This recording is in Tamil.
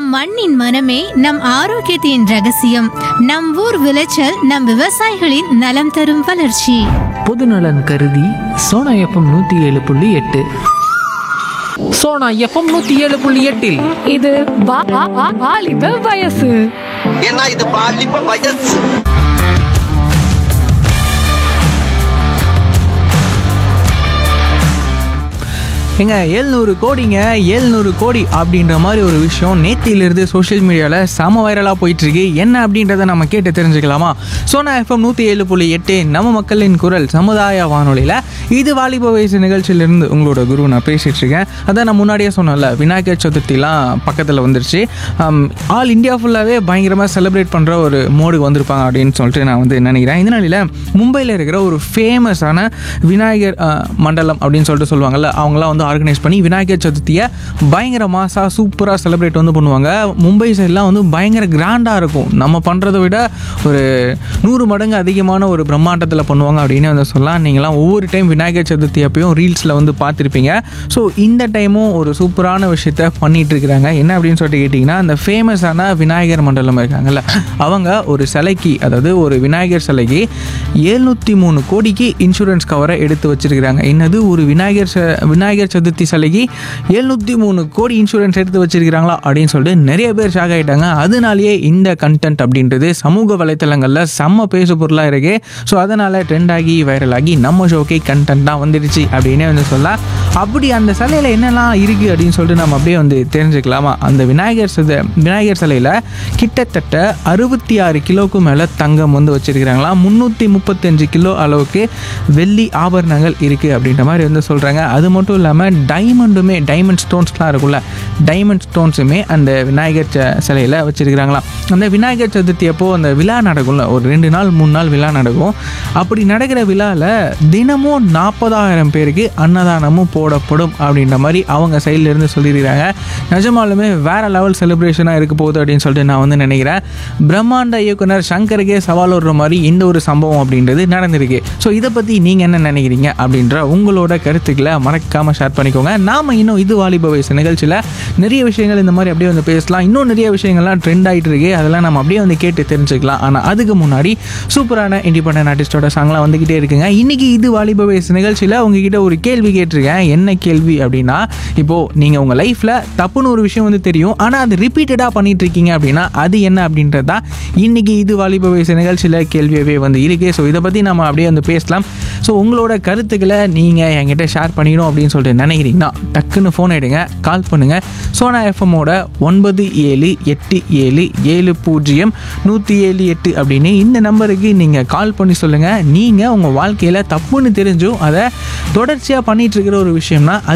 நம் மண்ணின் மனமே நம் ஆரோக்கியத்தின் ரகசியம் நம் ஊர் விளைச்சல் நம் விவசாயிகளின் நலம் தரும் வளர்ச்சி பொதுநலன் கருதி சோனா எஃப்எம் நூற்றி ஏழு புள்ளி எட்டு சோனா எஃப்எம் நூற்றி ஏழு புள்ளி எட்டில் இது வா- வா- வா- வாலிப வயசு ஏன்னா இது பாலிப்ப வயசு ஏங்க ஏழ்நூறு கோடிங்க ஏழ்நூறு கோடி அப்படின்ற மாதிரி ஒரு விஷயம் நேத்தியிலிருந்து சோஷியல் மீடியாவில் செம வைரலாக போயிட்டுருக்கு என்ன அப்படின்றத நம்ம கேட்டு தெரிஞ்சுக்கலாமா சோனா எஃப்எம் நூற்றி ஏழு புள்ளி எட்டு நம்ம மக்களின் குரல் சமுதாய வானொலியில் இது வாலிப வயசு நிகழ்ச்சியிலிருந்து உங்களோட குரு நான் பேசிகிட்டு இருக்கேன் அதான் நான் முன்னாடியே சொன்னேன்ல விநாயகர் சதுர்த்திலாம் பக்கத்தில் வந்துருச்சு ஆல் இந்தியா ஃபுல்லாகவே பயங்கரமாக செலிப்ரேட் பண்ணுற ஒரு மோடுக்கு வந்திருப்பாங்க அப்படின்னு சொல்லிட்டு நான் வந்து நினைக்கிறேன் இந்த நிலையில் மும்பையில் இருக்கிற ஒரு ஃபேமஸான விநாயகர் அஹ், மண்டலம் அப்படின்னு சொல்லிட்டு சொல்லுவாங்கல்ல அவங்களாம் வந்து ஆர்கனைஸ் பண்ணி விநாயகர் சதுர்த்தியை பயங்கர மாசாக சூப்பராக செலிப்ரேட் வந்து பண்ணுவாங்க மும்பை சைட்லாம் வந்து பயங்கர கிராண்டாக இருக்கும் நம்ம பண்ணுறதை விட ஒரு நூறு மடங்கு அதிகமான ஒரு பிரம்மாண்டத்தில் பண்ணுவாங்க அப்படின்னு வந்து சொல்லலாம் நீங்களாம் ஒவ்வொரு டைம் விநாயகர் சதுர்த்தி அப்பயும் ரீல்ஸில் வந்து பார்த்துருப்பீங்க ஸோ இந்த டைமும் ஒரு சூப்பரான விஷயத்த பண்ணிட்டு இருக்கிறாங்க என்ன அப்படின்னு சொல்லிட்டு கேட்டிங்கன்னா அந்த ஃபேமஸான விநாயகர் மண்டலம் இருக்காங்கல்ல அவங்க ஒரு சிலைக்கு அதாவது ஒரு விநாயகர் சிலைக்கு எழுநூற்றி மூணு கோடிக்கு இன்சூரன்ஸ் கவரை எடுத்து வச்சிருக்கிறாங்க என்னது ஒரு விநாயகர் ச- விநாயகர் சதுர்த்தி சிலைக்கு எழுநூற்றி மூணு கோடி இன்சூரன்ஸ் எடுத்து வச்சிருக்கிறாங்களா அப்படின்னு சொல்லிட்டு நிறைய பேர் ஷாக் ஆகிட்டாங்க அதனாலேயே இந்த கண்டென்ட் அப்படின்றது சமூக வலைத்தளங்களில் செம்ம பேசு பொருளாக இருக்கு ஸோ அதனால் ட்ரெண்ட் ஆகி வைரல் ஆகி நம்ம ஷோக்கே கண்டென்ட்டாக வந்துடுச்சு அப்படின்னே வந்து சொல்லலாம் அப்படி அந்த சிலையில் என்னெல்லாம் இருக்குது அப்படின்னு சொல்லிட்டு நம்ம அப்படியே வந்து தெரிஞ்சுக்கலாமா அந்த விநாயகர் சித விநாயகர் சிலையில் கிட்டத்தட்ட அறுபத்தி ஆறு கிலோவுக்கு மேலே தங்கம் வந்து வச்சிருக்கிறாங்களாம் முந்நூற்றி முப்பத்தஞ்சு கிலோ அளவுக்கு வெள்ளி ஆபரணங்கள் இருக்குது அப்படின்ற மாதிரி வந்து சொல்கிறாங்க அது மட்டும் இல்லாமல் டைமண்டுமே டைமண்ட் ஸ்டோன்ஸ்லாம் இருக்கும்ல டைமண்ட் ஸ்டோன்ஸுமே அந்த விநாயகர் ச- சிலையில் வச்சிருக்கிறாங்களாம் அந்த விநாயகர் சதுர்த்தி அப்போ அந்த விழா நடக்கும்ல ஒரு ரெண்டு நாள் மூணு நாள் விழா நடக்கும் அப்படி நடக்கிற விழாவில் தினமும் நாற்பதாயிரம் பேருக்கு அன்னதானமும் போடப்படும் அப்படின்ற மாதிரி அவங்க சைடுல இருந்து சொல்லியிருக்கிறாங்க நிஜமாலுமே வேற லெவல் செலிப்ரேஷனாக இருக்க போகுது அப்படின்னு சொல்லிட்டு நான் வந்து நினைக்கிறேன் பிரம்மாண்ட இயக்குனர் சங்கருக்கே சவால் விடுற மாதிரி இந்த ஒரு சம்பவம் அப்படின்றது நடந்திருக்கு ஸோ இதை பற்றி நீங்கள் என்ன நினைக்கிறீங்க அப்படின்ற உங்களோட கருத்துக்களை மறக்காமல் ஷேர் பண்ணிக்கோங்க நாம் இன்னும் இது வாலிப வயசு நிகழ்ச்சியில் நிறைய விஷயங்கள் இந்த மாதிரி அப்படியே வந்து பேசலாம் இன்னும் நிறைய விஷயங்கள்லாம் ட்ரெண்ட் ஆகிட்டு இருக்கு அதெல்லாம் நம்ம அப்படியே வந்து கேட்டு தெரிஞ்சுக்கலாம் ஆனால் அதுக்கு முன்னாடி சூப்பரான இண்டிபெண்டன்ட் ஆர்டிஸ்டோட சாங்லாம் வந்துக்கிட்டே இருக்குங்க இன்னைக்கு இது வாலிப வயசு நிகழ்ச்சியில் உங்ககிட்ட ஒரு கேள்வி கேட்டிருக்கேன் என்ன கேள்வி அப்படின்னா இப்போது நீங்கள் உங்கள் லைஃப்பில் தப்புன்னு ஒரு விஷயம் வந்து தெரியும் ஆனால் அது ரிப்பீட்டடாக பண்ணிட்டு இருக்கீங்க அப்படின்னா அது என்ன அப்படின்றது தான் இன்னைக்கு இது வாலிப வயசு நிகழ்ச்சியில் கேள்வியவே வந்து இருக்கு ஸோ இதை பற்றி நம்ம அப்படியே வந்து பேசலாம் ஸோ உங்களோட கருத்துக்களை நீங்கள் என்கிட்ட ஷேர் பண்ணிக்கணும் அப்படின்னு சொல்லிட்டு நினைக்கிறீங்கன்னா டக்குன்னு ஃபோன் எடுங்க கால் பண்ணுங்கள் சோனா எஃப்எம்மோட ஒன்பது ஏழு எட்டு ஏழு ஏழு பூஜ்ஜியம் நூற்றி ஏழு எட்டு அப்படின்னு இந்த நம்பருக்கு நீங்கள் கால் பண்ணி சொல்லுங்கள் நீங்கள் உங்கள் வாழ்க்கையில் தப்புன்னு தெரிஞ்சும் அதை தொடர்ச்சியாக பண்ணிட்டு இருக்கிற ஒரு விஷயம்னா அது